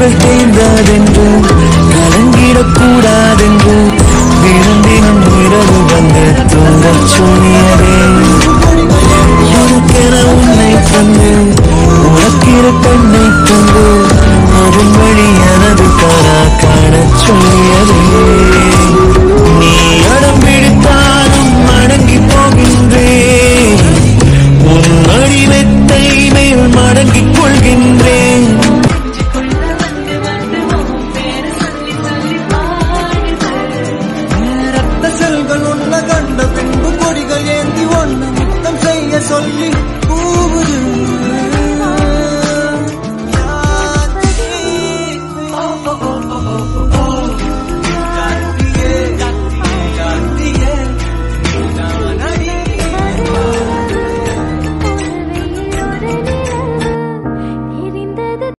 புகழ் தேர்ந்ததென்று கலங்கிடக் கூடாதென்று தினம் தினம் இரவு வந்து தூங்கச் சொன்னியதே உனக்கென உன்னை தந்து உனக்கிற கண்ணை